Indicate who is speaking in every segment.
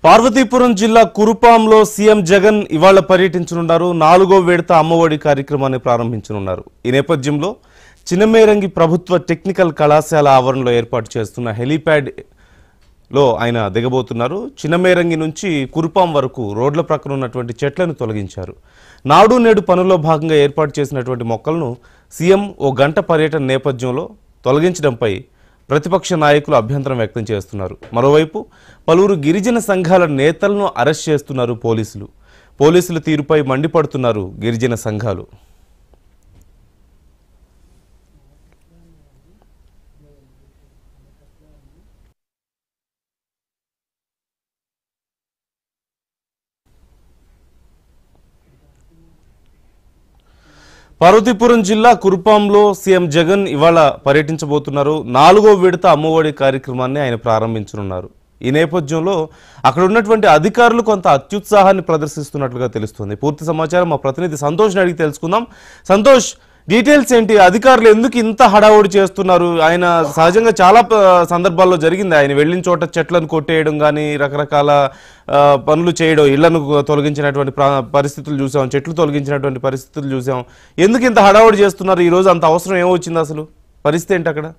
Speaker 1: పార్వతీపురం జిల్లా కురుపాంలో సీఎం జగన్ ఇవాళ పర్యటించనున్నారు నాలుగో విడత అమ్మఒడి కార్యక్రమాన్ని ప్రారంభించనున్నారు ఈ నేపథ్యంలో చిన్నమేరంగి ప్రభుత్వ టెక్నికల్ కళాశాల ఆవరణలో ఏర్పాటు చేస్తున్న హెలీప్యాడ్ లో ఆయన దిగబోతున్నారు చిన్నమేరంగి నుంచి కురుపాం వరకు రోడ్ల ప్రక్కన ఉన్నటువంటి చెట్లను తొలగించారు నాడు నేడు పనుల్లో భాగంగా ఏర్పాటు చేసినటువంటి మొక్కలను సీఎం ఓ గంట పర్యటన నేపథ్యంలో తొలగించడంపై ప్రతిపక్ష నాయకులు అభ్యంతరం వ్యక్తం చేస్తున్నారు మరోవైపు పలువురు గిరిజన సంఘాల నేతలను అరెస్ట్ చేస్తున్నారు పోలీసులు పోలీసుల తీరుపై మండిపడుతున్నారు గిరిజన సంఘాలు పార్వతీపురం జిల్లా కురుపాంలో సీఎం జగన్ ఇవాళ పర్యటించబోతున్నారు నాలుగో విడత అమ్మఒడి కార్యక్రమాన్ని ఆయన ప్రారంభించనున్నారు ఈ నేపథ్యంలో అక్కడ ఉన్నటువంటి అధికారులు కొంత అత్యుత్సాహాన్ని ప్రదర్శిస్తున్నట్లుగా తెలుస్తుంది పూర్తి సమాచారం మా ప్రతినిధి సంతోష్ని అడిగి తెలుసుకుందాం సంతోష్ డీటెయిల్స్ ఏంటి అధికారులు ఎందుకు ఇంత హడావుడి చేస్తున్నారు ఆయన సహజంగా చాలా ప- సందర్భాల్లో జరిగింది ఆయన వెళ్ళిన చోట చెట్లను కొట్టేయడం కానీ రకరకాల ఆ, పనులు చేయడం ఇళ్లను తొలగించినటువంటి ప్రా- పరిస్థితులు చూసాం చెట్లు తొలగించినటువంటి పరిస్థితులు చూసాం ఎందుకు ఇంత హడావుడి చేస్తున్నారు ఈ రోజు అంత అవసరం ఏమొచ్చింది అసలు పరిస్థితి ఏంటి అక్కడ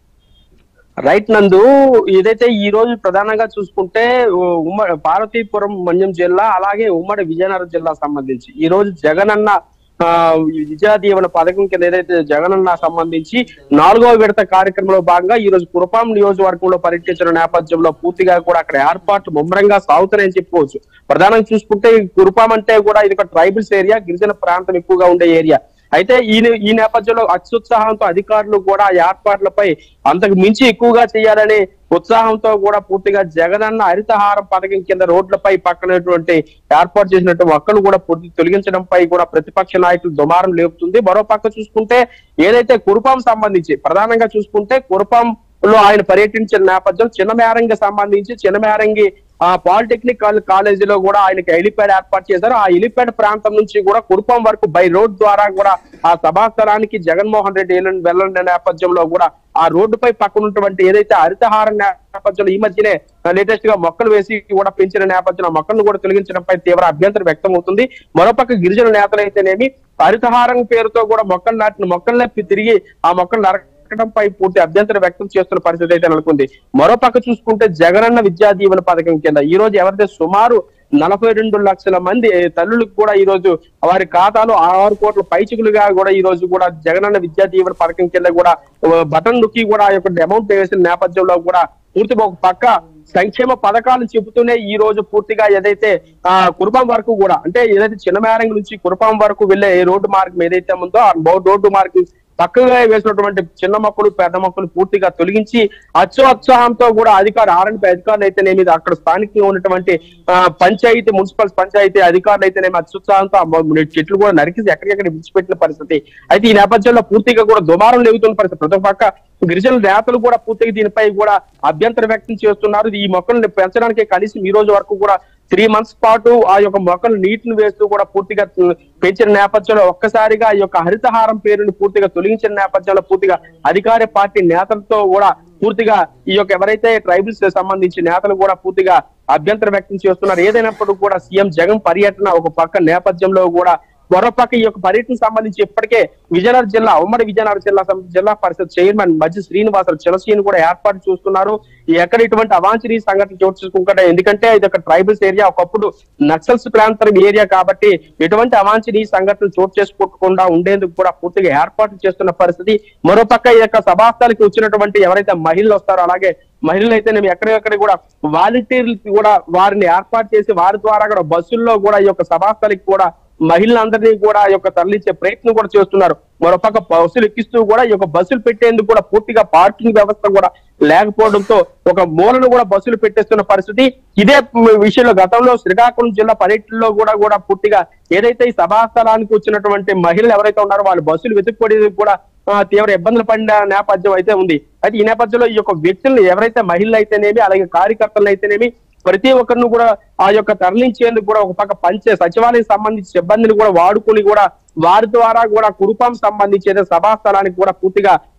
Speaker 2: రైట్ నందు ఏదైతే ఈ రోజు ప్రధానంగా చూసుకుంటే ఉ- ఉమ్మడి పార్వతీపురం మన్యం జిల్లా అలాగే ఉమ్మడి విజయనగరం జిల్లా సంబంధించి ఈ రోజు జగనన్న ఆ, ఈ విద్యా దీవెన పథకం కింద ఏదైతే జగనన్న సంబంధించి నాలుగవ విడత కార్యక్రమంలో భాగంగా ఈ రోజు కురపాం నియోజకవర్గంలో పర్యటించిన నేపథ్యంలో పూర్తిగా కూడా అక్కడ ఏర్పాట్లు ముమ్మరంగా సాగుతున్నాయని చెప్పుకోవచ్చు ప్రధానంగా చూసుకుంటే ఈ కురపాం అంటే కూడా ఇది ఒక ట్రైబల్స్ ఏరియా గిరిజన ప్రాంతం ఎక్కువగా ఉండే ఏరియా అయితే ఈ నే- ఈ నేపథ్యంలో అత్యుత్సాహంతో అధికారులు కూడా ఆ ఏర్పాట్లపై అంతకు మించి ఎక్కువగా చేయాలని ఉత్సాహంతో కూడా పూర్తిగా జగనన్న హరితహారం పథకం కింద రోడ్లపై పక్కనటువంటి ఏర్పాటు చేసినట్టు మొక్కలు కూడా పూర్తి తొలగించడంపై కూడా ప్రతిపక్ష నాయకులు దుమారం లేపుతుంది మరో పక్క చూసుకుంటే ఏదైతే కురుపాం సంబంధించి ప్రధానంగా చూసుకుంటే కురుపాం లో ఆయన పర్యటించిన నేపథ్యం చిన్నమేరంగి సంబంధించి చిన్నమేరంగి ఆ పాలిటెక్నిక్ కాల్- కాలేజీలో కూడా ఆయనకి హెలిప్యాడ్ ఏర్పాటు చేశారు ఆ హెలిప్యాడ్ ప్రాంతం నుంచి కూడా కురుపం వరకు బై రోడ్ ద్వారా కూడా ఆ సభాస్థలానికి జగన్మోహన్ రెడ్డి వెళ్ళిన వెళ్ళిన నేపథ్యంలో కూడా ఆ రోడ్డుపై పక్కన ఉన్నటువంటి ఏదైతే హరితహారం నేపథ్యంలో ఈ మధ్యనే లేటెస్ట్ గా మొక్కలు వేసి కూడా పెంచిన నేపథ్యంలో ఆ మొక్కలను కూడా తొలగించడంపై తీవ్ర అభ్యంతరం వ్యక్తం అవుతుంది మరోపక్క గిరిజన నేతలైతేనేమి హరితహారం పేరుతో కూడా మొక్కలు నాటిన మొక్కల్ని తిరిగి ఆ మొక్కలు నరక పెట్టడంపై పూర్తి అభ్యంతరం వ్యక్తం చేస్తున్న పరిస్థితి అయితే నెలకొంది మరోపక్క చూసుకుంటే జగనన్న విద్యా దీవెన పథకం కింద ఈ రోజు ఎవరైతే సుమారు నలభై రెండు లక్షల మంది తల్లులకు కూడా ఈ రోజు వారి ఖాతాలో ఆరు కోట్ల పైచికులుగా కూడా ఈ రోజు కూడా జగనన్న విద్యా దీవెన పథకం కింద కూడా ఆ, బటన్ నొక్కి కూడా ఆ యొక్క అమౌంట్ వేసిన నేపథ్యంలో కూడా పూర్తి ఒక పక్క సంక్షేమ పథకాలు చెబుతూనే ఈ రోజు పూర్తిగా ఏదైతే ఆ కురుపాం వరకు కూడా అంటే ఏదైతే చిన్నమేరంగి నుంచి కురుపాం వరకు వెళ్లే ఏ రోడ్డు మార్గం ఏదైతే ఉందో ఆ బో- రోడ్డు మార్గం పక్కగా వేసినటువంటి చిన్న మొక్కలు పెద్ద మొక్కలు పూర్తిగా తొలగించి అత్యోత్సాహంతో కూడా అధికారు ఆర్ఎండ్పై అధికారులు అయితేనేమి అక్కడ స్థానికంగా ఉన్నటువంటి ఆ, పంచాయతీ మున్సిపల్ పంచాయతీ అధికారులు అయితేనేమి అత్యుత్సాహంతో ఆ మొ- చెట్లు కూడా నరికేసి ఎక్కడికెక్కడ విడిచిపెట్టిన పరిస్థితి అయితే ఈ నేపథ్యంలో పూర్తిగా కూడా దుమారం లేగుతున్న పరిస్థితి ప్రతి ఒక్క పక్క గిరిజన నేతలు కూడా పూర్తిగా దీనిపై కూడా అభ్యంతరం వ్యక్తం చేస్తున్నారు ఈ మొక్కల్ని పెంచడానికి కనీసం ఈ రోజు వరకు కూడా త్రీ మంత్స్ పాటు ఆ యొక్క మొక్కలు నీటిని వేస్తూ కూడా పూర్తిగా పెంచిన నేపథ్యంలో ఒక్కసారిగా ఈ యొక్క హరితహారం పేరుని పూర్తిగా తొలగించిన నేపథ్యంలో పూర్తిగా అధికార పార్టీ నేతలతో కూడా పూర్తిగా ఈ యొక్క ఎవరైతే ట్రైబల్స్ సంబంధించి నేతలు కూడా పూర్తిగా అభ్యంతరం వ్యక్తం చేస్తున్నారు ఏదైనప్పుడు కూడా సీఎం జగన్ పర్యటన ఒక పక్క నేపథ్యంలో కూడా మరోపక్క ఈ యొక్క పర్యటన సంబంధించి ఇప్పటికే విజయనగరం జిల్లా ఉమ్మడి విజయనగరం జిల్లా సం- జిల్లా పరిషత్ చైర్మన్ మధ్య శ్రీనివాసరావు చిలసీని కూడా ఏర్పాటు చూస్తున్నారు ఎక్కడ ఇటువంటి అవాంఛనీయ సంఘటన చోటు చేసుకుంటే ఎందుకంటే ఇది ఒక ట్రైబల్స్ ఏరియా ఒకప్పుడు నక్సల్స్ ప్రాంతం ఏరియా కాబట్టి ఎటువంటి అవాంఛనీయ సంఘటనలు చోటు చేసుకోకుండా ఉండేందుకు కూడా పూర్తిగా ఏర్పాట్లు చేస్తున్న పరిస్థితి మరోపక్క ఈ యొక్క సభాస్థలకి వచ్చినటువంటి ఎవరైతే మహిళలు వస్తారో అలాగే మహిళలు అయితే నేను ఎక్కడెక్కడ కూడా వాలంటీర్లు కూడా వారిని ఏర్పాటు చేసి వారి ద్వారా కూడా బస్సుల్లో కూడా ఈ యొక్క సభాస్థలికి కూడా మహిళలందరినీ కూడా ఈ యొక్క తరలించే ప్రయత్నం కూడా చేస్తున్నారు మరోపక్క బస్సులు ఎక్కిస్తూ కూడా ఈ యొక్క బస్సులు పెట్టేందుకు కూడా పూర్తిగా పార్కింగ్ వ్యవస్థ కూడా లేకపోవడంతో ఒక మూలను కూడా బస్సులు పెట్టేస్తున్న పరిస్థితి ఇదే మ్ విషయంలో గతంలో శ్రీకాకుళం జిల్లా పర్యటనలో కూడా కూడా పూర్తిగా ఏదైతే ఈ సభాస్థలానికి వచ్చినటువంటి మహిళలు ఎవరైతే ఉన్నారో వాళ్ళు బస్సులు వెతుక్కోవడానికి కూడా ఆ, తీవ్ర ఇబ్బందులు పడిన నేపథ్యం అయితే ఉంది అయితే ఈ నేపథ్యంలో ఈ యొక్క వ్యక్తులను ఎవరైతే మహిళలు అయితేనేమి అలాగే కార్యకర్తలు అయితేనేమి ప్రతి ఒక్కరిని కూడా ఆ యొక్క తరలించేందుకు కూడా ఒక పక్క పంచే సచివాలయం సంబంధించి సిబ్బందిని కూడా వాడుకొని కూడా వారి ద్వారా కూడా కురుపాం సంబంధించి ఏదో సభా స్థలానికి కూడా పూర్తిగా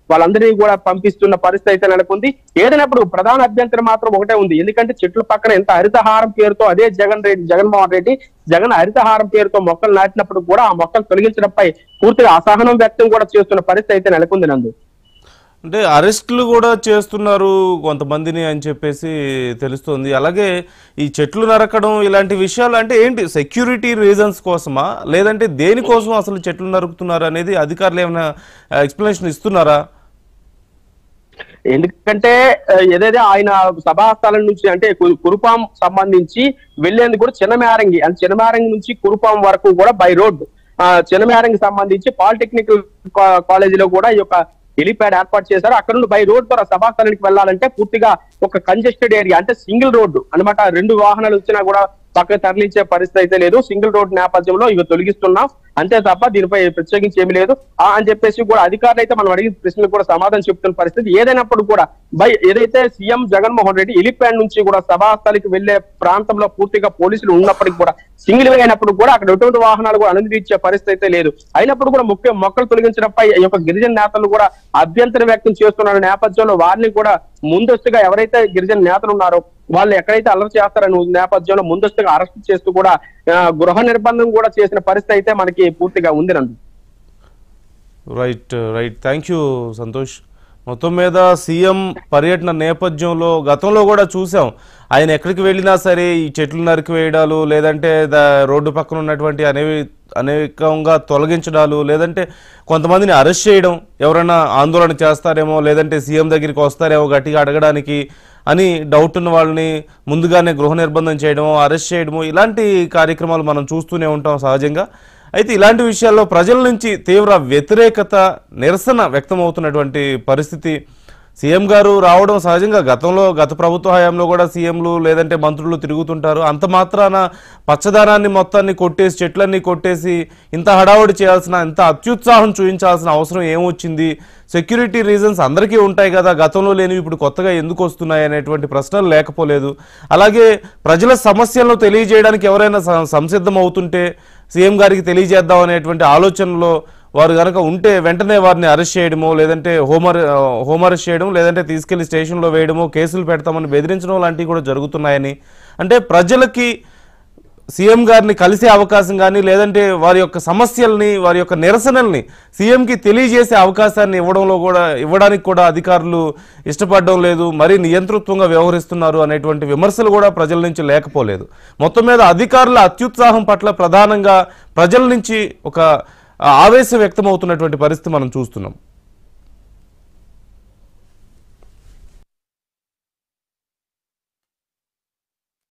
Speaker 2: వాళ్ళందరినీ కూడా పంపిస్తున్న పరిస్థితి అయితే నెలకొంది ఏదైనప్పుడు ప్రధాన అభ్యంతరం మాత్రం ఒకటే ఉంది ఎందుకంటే చెట్ల పక్కన ఎంత హరితహారం పేరుతో అదే జగన్ రెడ్డి జగన్మోహన్ రెడ్డి జగన్ హరితహారం పేరుతో మొక్కలు నాటినప్పుడు కూడా ఆ మొక్కలు తొలగించడంపై పూర్తిగా అసహనం వ్యక్తం కూడా చేస్తున్న పరిస్థితి అయితే నెలకొంది నందు
Speaker 1: అంటే అరెస్టులు కూడా చేస్తున్నారు కొంతమందిని అని చెప్పేసి తెలుస్తోంది అలాగే ఈ చెట్లు నరకడం ఇలాంటి విషయాలు అంటే ఏంటి సెక్యూరిటీ రీజన్స్ కోసమా లేదంటే దేనికోసం అసలు చెట్లు నరుకుతున్నారు అనేది అధికారులు ఏమైనా ఎక్స్ప్లెనేషన్ ఇస్తున్నారా
Speaker 2: ఎందుకంటే ఆ, ఏదైతే ఆయన సభాస్థలం నుంచి అంటే కు- కురుపాం సంబంధించి వెళ్లేందుకు కూడా చిన్నమేరంగి అంటే చిన్నమేరంగి నుంచి కురుపాం వరకు కూడా బై రోడ్ ఆ చిన్నమేరంగి సంబంధించి పాలిటెక్నికల్ కా- కాలేజీలో కూడా ఈ యొక్క హెలిప్యాడ్ ఏర్పాటు చేశారు అక్కడ నుండి బై రోడ్ ద్వారా సభాస్థలానికి వెళ్ళాలంటే పూర్తిగా ఒక కంజెస్టెడ్ ఏరియా అంటే సింగిల్ రోడ్డు అన్నమాట రెండు వాహనాలు వచ్చినా కూడా పక్కకు తరలించే పరిస్థితి అయితే లేదు సింగిల్ రోడ్ నేపథ్యంలో ఇవి తొలగిస్తున్నాం అంతే తప్ప దీనిపై ప్రత్యేకించి ఏమీ లేదు ఆ అని చెప్పేసి కూడా అధికారులు అయితే మనం అడిగిన ప్రశ్నలకు కూడా సమాధానం చెప్తున్న పరిస్థితి ఏదైనప్పుడు కూడా బై ఏదైతే సీఎం జగన్మోహన్ రెడ్డి ఎలిపాడ్ నుంచి కూడా సభాస్థలికి వెళ్లే ప్రాంతంలో పూర్తిగా పోలీసులు ఉన్నప్పటికీ కూడా సింగిల్ వే అయినప్పుడు కూడా అక్కడ ఎటువంటి వాహనాలు కూడా అనుమతించే పరిస్థితి అయితే లేదు అయినప్పుడు కూడా ముఖ్య మొక్కలు తొలగించడంపై ఈ యొక్క గిరిజన నేతలు కూడా అభ్యంతరం వ్యక్తం చేస్తున్న నేపథ్యంలో వారిని కూడా ముందస్తుగా ఎవరైతే గిరిజన నేతలు ఉన్నారో వాళ్ళు ఎక్కడైతే అల్లరి చేస్తారని నేపథ్యంలో ముందస్తుగా అరెస్ట్ చేస్తూ కూడా ఆ, గృహ నిర్బంధం కూడా చేసిన పరిస్థితి అయితే మనకి పూర్తిగా ఉంది Nandu
Speaker 1: right right thank you Santosh మొత్తం మీద సీఎం పర్యటన నేపథ్యంలో గతంలో కూడా చూసాం ఆయన ఎక్కడికి వెళ్ళినా సరే ఈ చెట్లు నరికివేయడాలు లేదంటే ద రోడ్డు పక్కన ఉన్నటువంటి అనేవి అనేకంగా తొలగించడాలు లేదంటే కొంతమందిని అరెస్ట్ చేయడం ఎవరైనా ఆందోళన చేస్తారేమో లేదంటే సీఎం దగ్గరికి వస్తారేమో గట్టిగా అడగడానికి అని డౌట్ ఉన్న వాళ్ళని ముందుగానే గృహ నిర్బంధం చేయడమో అరెస్ట్ చేయడమో ఇలాంటి కార్యక్రమాలు మనం చూస్తూనే ఉంటాం సహజంగా అయితే ఇలాంటి విషయాల్లో ప్రజల నుంచి తీవ్ర వ్యతిరేకత నిరసన వ్యక్తమవుతున్నటువంటి పరిస్థితి సీఎం గారు రావడం సహజంగా గతంలో గత ప్రభుత్వ హయాంలో కూడా సీఎంలు లేదంటే మంత్రులు తిరుగుతుంటారు అంత మాత్రాన పచ్చదనాన్ని మొత్తాన్ని కొట్టేసి చెట్లన్నీ కొట్టేసి ఇంత హడావుడి చేయాల్సిన ఇంత అత్యుత్సాహం చూపించాల్సిన అవసరం ఏమొచ్చింది సెక్యూరిటీ రీజన్స్ అందరికీ ఉంటాయి కదా గతంలో లేనివి ఇప్పుడు కొత్తగా ఎందుకు వస్తున్నాయి అనేటువంటి ప్రశ్నలు లేకపోలేదు అలాగే ప్రజల సమస్యలను తెలియజేయడానికి ఎవరైనా సం- సంసిద్ధం అవుతుంటే సీఎం గారికి తెలియజేద్దాం అనేటువంటి ఆలోచనలో వారు కనుక ఉంటే వెంటనే వారిని అరెస్ట్ చేయడమో లేదంటే హోమర్ హోమ్ అరెస్ట్ చేయడం లేదంటే తీసుకెళ్లి స్టేషన్లో వేయడమో కేసులు పెడతామని బెదిరించడం లాంటివి కూడా జరుగుతున్నాయని అంటే ప్రజలకి సీఎం గారిని కలిసే అవకాశం కానీ లేదంటే వారి యొక్క సమస్యల్ని వారి యొక్క నిరసనల్ని సీఎంకి తెలియజేసే అవకాశాన్ని ఇవ్వడంలో కూడా ఇవ్వడానికి కూడా అధికారులు ఇష్టపడడం లేదు మరీ నియంతృత్వంగా వ్యవహరిస్తున్నారు అనేటువంటి విమర్శలు కూడా ప్రజల నుంచి లేకపోలేదు మొత్తం మీద అధికారుల అత్యుత్సాహం పట్ల ప్రధానంగా ప్రజల నుంచి ఒక ఆవేశం వ్యక్తమవుతున్నటువంటి పరిస్థితి మనం చూస్తున్నాం